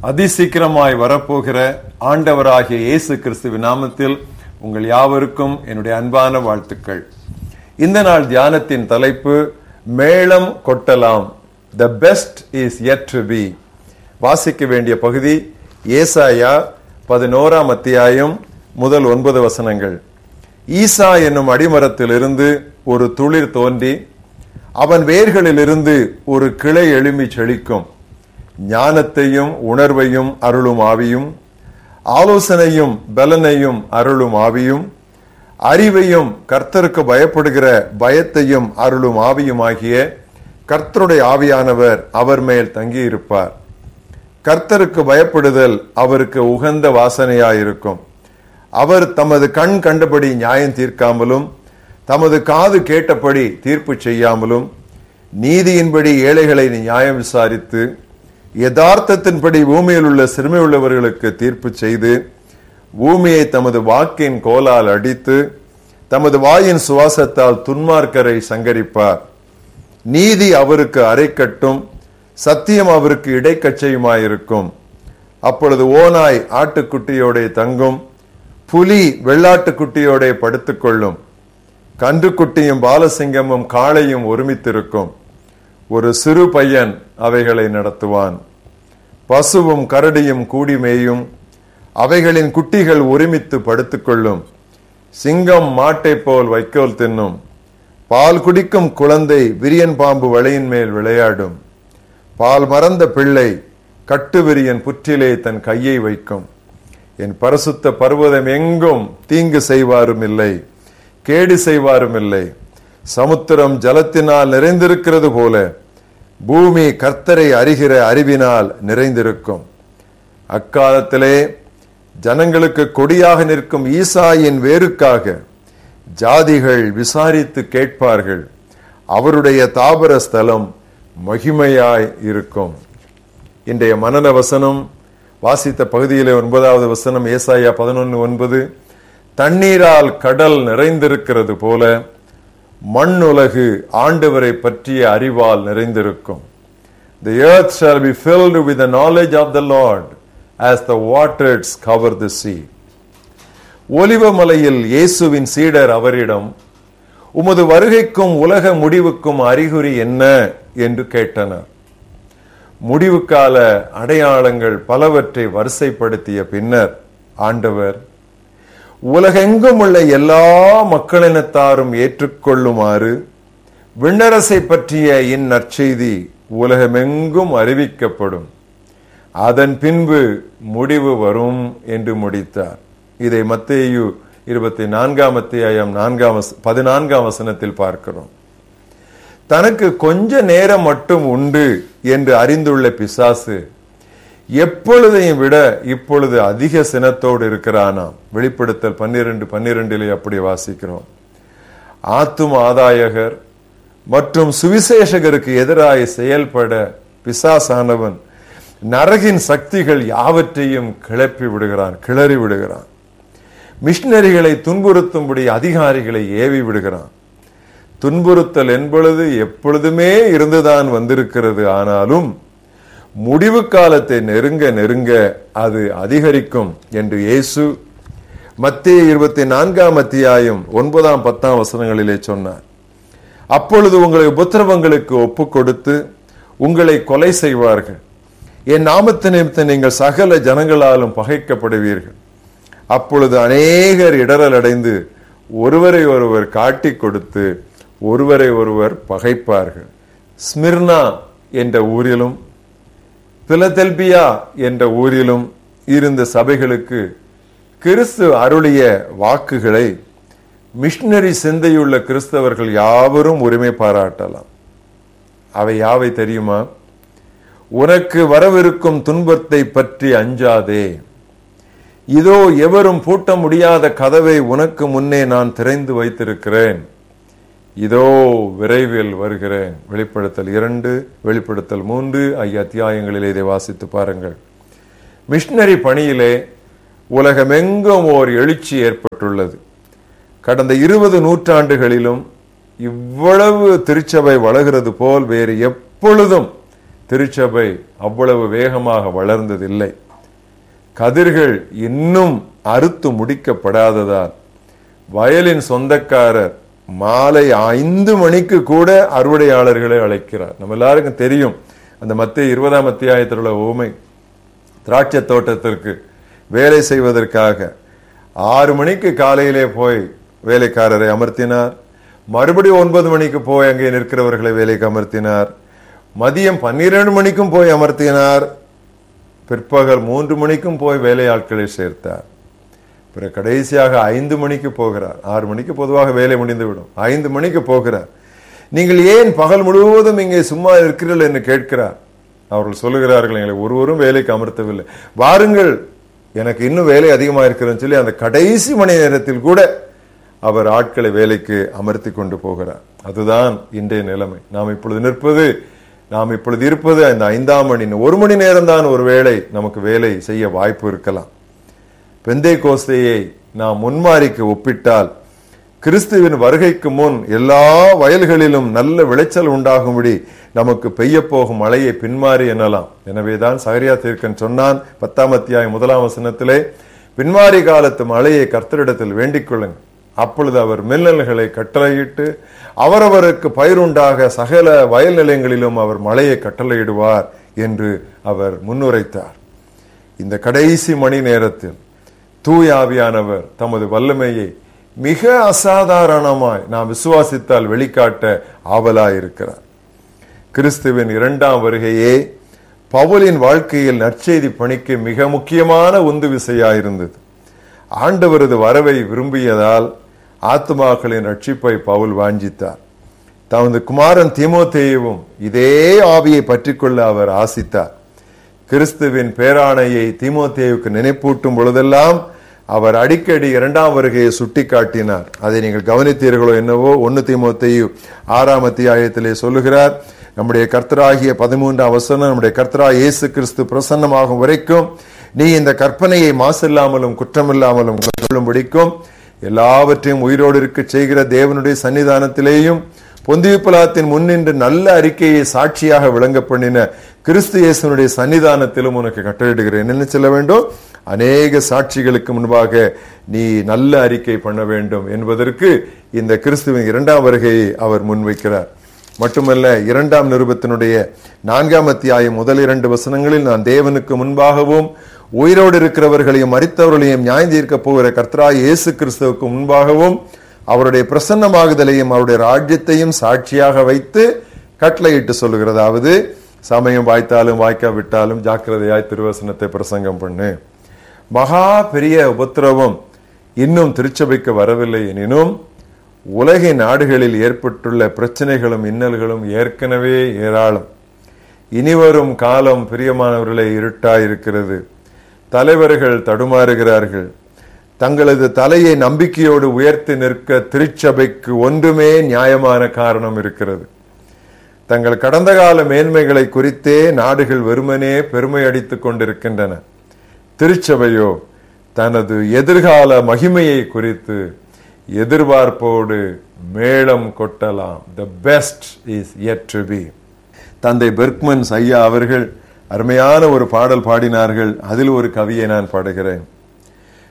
அதிசீக்கிரமாய் வரப்போகிற ஆண்டவராகிய இயேசு கிறிஸ்துவின் நாமத்தில் உங்கள் யாவருக்கும் என்னுடைய அன்பான வாழ்த்துக்கள் இந்த நாள் தியானத்தின் தலைப்பு மேளம் கொட்டலாம் the best is yet to be வாசிக்க வேண்டிய பகுதி ஏசாயா பதினோராம் அத்தியாயம் முதல் ஒன்பது வசனங்கள் ஈசா என்னும் அடிமரத்திலிருந்து ஒரு துளிர் தோன்றி அவன் வேர்களிலிருந்து ஒரு கிளை எழும்பி செழிக்கும் ஞானத்தையும் உணர்வையும் அருளும் ஆவியும் ஆலோசனையும் பலனையும் அருளும் ஆவியும் அறிவையும் கர்த்தருக்கு பயப்படுகிற பயத்தையும் அருளும் ஆவியுமாகிய கர்த்தருடைய ஆவியானவர் அவர் மேல் தங்கியிருப்பார் கர்த்தருக்கு பயப்படுதல் அவருக்கு உகந்த வாசனையாயிருக்கும் அவர் தமது கண் கண்டபடி நியாயம் தீர்க்காமலும் தமது காது கேட்டபடி தீர்ப்பு செய்யாமலும் நீதியின்படி ஏழைகளை நியாயம் விசாரித்து யதார்த்தத்தின்படி பூமியில் உள்ள சிறுமை உள்ளவர்களுக்கு தீர்ப்பு செய்து பூமியை தமது வாக்கின் கோலால் அடித்து தமது வாயின் சுவாசத்தால் துன்மார்க்கரை சங்கரிப்பார் நீதி அவருக்கு அரைக்கட்டும் சத்தியம் அவருக்கு இடைக்கச்சையுமாயிருக்கும் அப்பொழுது ஓனாய் ஆட்டுக்குட்டியோட தங்கும் புலி வெள்ளாட்டுக்குட்டியோட படுத்துக்கொள்ளும் கன்றுக்குட்டியும் பாலசிங்கமும் காளையும் ஒருமித்திருக்கும் ஒரு சிறு பையன் அவைகளை நடத்துவான் பசுவும் கரடியும் கூடி மேயும் அவைகளின் குட்டிகள் ஒருமித்து படுத்துக்கொள்ளும் சிங்கம் மாட்டை போல் வைக்கோல் தின்னும் பால் குடிக்கும் குழந்தை விரியன் பாம்பு வலையின் மேல் விளையாடும் பால் மறந்த பிள்ளை கட்டுவிரியன் புற்றிலே தன் கையை வைக்கும் என் பரிசுத்த பர்வதம் எங்கும் தீங்கு செய்வாரும் இல்லை கேடு செய்வாரும் இல்லை சமுத்திரம் ஜலத்தினால் நிறைந்திருக்கிறது போல பூமி கர்த்தரை அறிகிற அறிவினால் நிறைந்திருக்கும் அக்காலத்திலே ஜனங்களுக்கு கொடியாக நிற்கும் ஈசாயின் வேருக்காக ஜாதிகள் விசாரித்து கேட்பார்கள் அவருடைய தாபர ஸ்தலம் மகிமையாய் இருக்கும் இன்றைய மனன வசனம் வாசித்த பகுதியிலே ஒன்பதாவது வசனம் ஏசாயா பதினொன்று ஒன்பது தண்ணீரால் கடல் நிறைந்திருக்கிறது போல மண்ணுலகு ஆண்டவரை பற்றிய அறிவால் நிறைந்திருக்கும் The earth shall be filled with the knowledge of the Lord as the waters cover the sea. ஒலிவமலையில் இயேசுவின் சீடர் அவரிடம் உமது வருகைக்கும் உலக முடிவுக்கும் அறிகுறி என்ன என்று கேட்டனர் முடிவு கால அடையாளங்கள் பலவற்றை வரிசைப்படுத்திய பின்னர் ஆண்டவர் உலகெங்கும் உள்ள எல்லா மக்களினத்தாரும் ஏற்றுக்கொள்ளுமாறு விண்ணரசை பற்றிய இந்நற்செய்தி உலகமெங்கும் அறிவிக்கப்படும் அதன் பின்பு முடிவு வரும் என்று முடித்தார் இதை மத்தேயு இருபத்தி நான்காம் அத்தியாயம் நான்காம் பதினான்காம் வசனத்தில் பார்க்கிறோம் தனக்கு கொஞ்ச நேரம் மட்டும் உண்டு என்று அறிந்துள்ள பிசாசு எப்பொழுதையும் விட இப்பொழுது அதிக சினத்தோடு இருக்கிறானாம் வெளிப்படுத்தல் பன்னிரண்டு பன்னிரெண்டிலே அப்படி வாசிக்கிறோம் ஆத்தும ஆதாயகர் மற்றும் சுவிசேஷகருக்கு எதிராக செயல்பட பிசாசானவன் நரகின் சக்திகள் யாவற்றையும் கிளப்பி விடுகிறான் கிளறி விடுகிறான் மிஷினரிகளை துன்புறுத்தும்படி அதிகாரிகளை ஏவி விடுகிறான் துன்புறுத்தல் என்பொழுது எப்பொழுதுமே இருந்துதான் வந்திருக்கிறது ஆனாலும் முடிவு காலத்தை நெருங்க நெருங்க அது அதிகரிக்கும் என்று இயேசு மத்திய இருபத்தி நான்காம் அத்தியாயம் ஒன்பதாம் பத்தாம் வசனங்களிலே சொன்னார் அப்பொழுது உங்களை உபத்திரவங்களுக்கு ஒப்பு கொடுத்து உங்களை கொலை செய்வார்கள் என் நாமத்து நிமித்த நீங்கள் சகல ஜனங்களாலும் பகைக்கப்படுவீர்கள் அப்பொழுது அநேகர் இடரல் அடைந்து ஒருவரை ஒருவர் காட்டி கொடுத்து ஒருவரை ஒருவர் பகைப்பார்கள் ஸ்மிர்னா என்ற ஊரிலும் பிலதெல்பியா என்ற ஊரிலும் இருந்த சபைகளுக்கு கிறிஸ்து அருளிய வாக்குகளை மிஷினரி சிந்தையுள்ள கிறிஸ்தவர்கள் யாவரும் உரிமை பாராட்டலாம் அவை யாவை தெரியுமா உனக்கு வரவிருக்கும் துன்பத்தை பற்றி அஞ்சாதே இதோ எவரும் பூட்ட முடியாத கதவை உனக்கு முன்னே நான் திறந்து வைத்திருக்கிறேன் இதோ விரைவில் வருகிறேன் வெளிப்படுத்தல் இரண்டு வெளிப்படுத்தல் மூன்று ஆகிய அத்தியாயங்களில் இதை வாசித்து பாருங்கள் மிஷினரி பணியிலே உலகமெங்கும் ஓர் எழுச்சி ஏற்பட்டுள்ளது கடந்த இருபது நூற்றாண்டுகளிலும் இவ்வளவு திருச்சபை வளர்கிறது போல் வேறு எப்பொழுதும் திருச்சபை அவ்வளவு வேகமாக வளர்ந்ததில்லை கதிர்கள் இன்னும் அறுத்து முடிக்கப்படாததால் வயலின் சொந்தக்காரர் மாலை ஐந்து மணிக்கு கூட அறுவடையாளர்களை அழைக்கிறார் நம்ம எல்லாருக்கும் தெரியும் அந்த மத்திய இருபதாம் அத்தியாயத்தில் உள்ள ஊமை திராட்சை தோட்டத்திற்கு வேலை செய்வதற்காக ஆறு மணிக்கு காலையிலே போய் வேலைக்காரரை அமர்த்தினார் மறுபடியும் ஒன்பது மணிக்கு போய் அங்கே நிற்கிறவர்களை வேலைக்கு அமர்த்தினார் மதியம் பன்னிரண்டு மணிக்கும் போய் அமர்த்தினார் பிற்பகல் மூன்று மணிக்கும் போய் வேலையாட்களை சேர்த்தார் பிறகு கடைசியாக ஐந்து மணிக்கு போகிறார் ஆறு மணிக்கு பொதுவாக வேலை முடிந்துவிடும் ஐந்து மணிக்கு போகிறார் நீங்கள் ஏன் பகல் முழுவதும் இங்கே சும்மா இருக்கிறீர்கள் என்று கேட்கிறார் அவர்கள் சொல்லுகிறார்கள் எங்களை ஒருவரும் வேலைக்கு அமர்த்தவில்லை வாருங்கள் எனக்கு இன்னும் வேலை அதிகமாக இருக்கிறதுன்னு சொல்லி அந்த கடைசி மணி நேரத்தில் கூட அவர் ஆட்களை வேலைக்கு அமர்த்தி கொண்டு போகிறார் அதுதான் இன்றைய நிலைமை நாம் இப்பொழுது நிற்பது நாம் இப்பொழுது இருப்பது அந்த ஐந்தாம் மணி ஒரு மணி நேரம் தான் ஒரு வேளை நமக்கு வேலை செய்ய வாய்ப்பு இருக்கலாம் பெந்தை கோஸ்தையை நாம் முன்மாறிக்கு ஒப்பிட்டால் கிறிஸ்துவின் வருகைக்கு முன் எல்லா வயல்களிலும் நல்ல விளைச்சல் உண்டாகும்படி நமக்கு பெய்ய போகும் மழையை பின்மாறி எனலாம் எனவேதான் சகரியா தீர்க்கன் சொன்னான் பத்தாம் அத்தியாயம் முதலாம் வசனத்திலே பின்மாறி காலத்து மழையை கர்த்தரிடத்தில் வேண்டிக் கொள்ளுங்க அப்பொழுது அவர் மின்னல்களை கட்டளையிட்டு அவரவருக்கு பயிருண்டாக சகல வயல் நிலையங்களிலும் அவர் மழையை கட்டளையிடுவார் என்று அவர் முன்னுரைத்தார் இந்த கடைசி மணி நேரத்தில் தூயாவியானவர் தமது வல்லமையை மிக அசாதாரணமாய் நாம் விசுவாசித்தால் வெளிக்காட்ட ஆவலாயிருக்கிறார் கிறிஸ்துவின் இரண்டாம் வருகையே பவுலின் வாழ்க்கையில் நற்செய்தி பணிக்கு மிக முக்கியமான உந்து விசையாயிருந்தது ஆண்டவரது வரவை விரும்பியதால் ஆத்மாக்களின் ரட்சிப்பை பவுல் வாஞ்சித்தார் தமது குமாரன் தீமோத்தேயவும் இதே ஆவியை பற்றிக்கொள்ள அவர் ஆசித்தார் கிறிஸ்துவின் பேராணையை தீமோத்தேயுக்கு நினைப்பூட்டும் பொழுதெல்லாம் அவர் அடிக்கடி இரண்டாம் வருகையை சுட்டி காட்டினார் அதை நீங்கள் கவனித்தீர்களோ என்னவோ ஒன்னு தீமோத்தேயு ஆறாம் அத்தியாயத்திலே சொல்லுகிறார் நம்முடைய கர்த்தராகிய பதிமூன்றாம் வசனம் நம்முடைய கர்த்தரா இயேசு கிறிஸ்து பிரசன்னமாகும் வரைக்கும் நீ இந்த கற்பனையை மாசில்லாமலும் குற்றமில்லாமலும் கொள்ளும்படிக்கும் எல்லாவற்றையும் உயிரோடு இருக்க செய்கிற தேவனுடைய சன்னிதானத்திலேயும் பொந்தியுப்பலாத்தின் முன்னின்று நல்ல அறிக்கையை சாட்சியாக விளங்க பண்ணின கிறிஸ்து இயேசுனுடைய சன்னிதானத்திலும் உனக்கு கட்டளையிடுகிறேன் என்ன சொல்ல வேண்டும் அநேக சாட்சிகளுக்கு முன்பாக நீ நல்ல அறிக்கை பண்ண வேண்டும் என்பதற்கு இந்த கிறிஸ்துவின் இரண்டாம் வருகையை அவர் முன்வைக்கிறார் மட்டுமல்ல இரண்டாம் நிருபத்தினுடைய நான்காம் அத்தியாயம் முதல் இரண்டு வசனங்களில் நான் தேவனுக்கு முன்பாகவும் உயிரோடு இருக்கிறவர்களையும் மறித்தவர்களையும் நியாயந்தீர்க்க போகிற கர்த்தரா இயேசு கிறிஸ்துவுக்கு முன்பாகவும் அவருடைய பிரசன்னமாகுதலையும் அவருடைய ராஜ்யத்தையும் சாட்சியாக வைத்து கட்டளையிட்டு சொல்லுகிறதாவது சமயம் வாய்த்தாலும் வாய்க்காவிட்டாலும் ஜாக்கிரதையாய் திருவசனத்தை பிரசங்கம் பண்ணு மகா பெரிய உபத்திரவம் இன்னும் திருச்சபைக்கு வரவில்லை எனினும் உலகின் நாடுகளில் ஏற்பட்டுள்ள பிரச்சனைகளும் இன்னல்களும் ஏற்கனவே ஏராளம் இனிவரும் காலம் பிரியமானவர்களை இருட்டாயிருக்கிறது தலைவர்கள் தடுமாறுகிறார்கள் தங்களது தலையை நம்பிக்கையோடு உயர்த்தி நிற்க திருச்சபைக்கு ஒன்றுமே நியாயமான காரணம் இருக்கிறது தங்கள் கடந்த கால மேன்மைகளை குறித்தே நாடுகள் வெறுமனே பெருமை அடித்துக் கொண்டிருக்கின்றன திருச்சபையோ தனது எதிர்கால மகிமையை குறித்து எதிர்பார்ப்போடு மேளம் கொட்டலாம் the best is yet to be தந்தை பெர்க்மன்ஸ் ஐயா அவர்கள் அருமையான ஒரு பாடல் பாடினார்கள் அதில் ஒரு கவியை நான் பாடுகிறேன்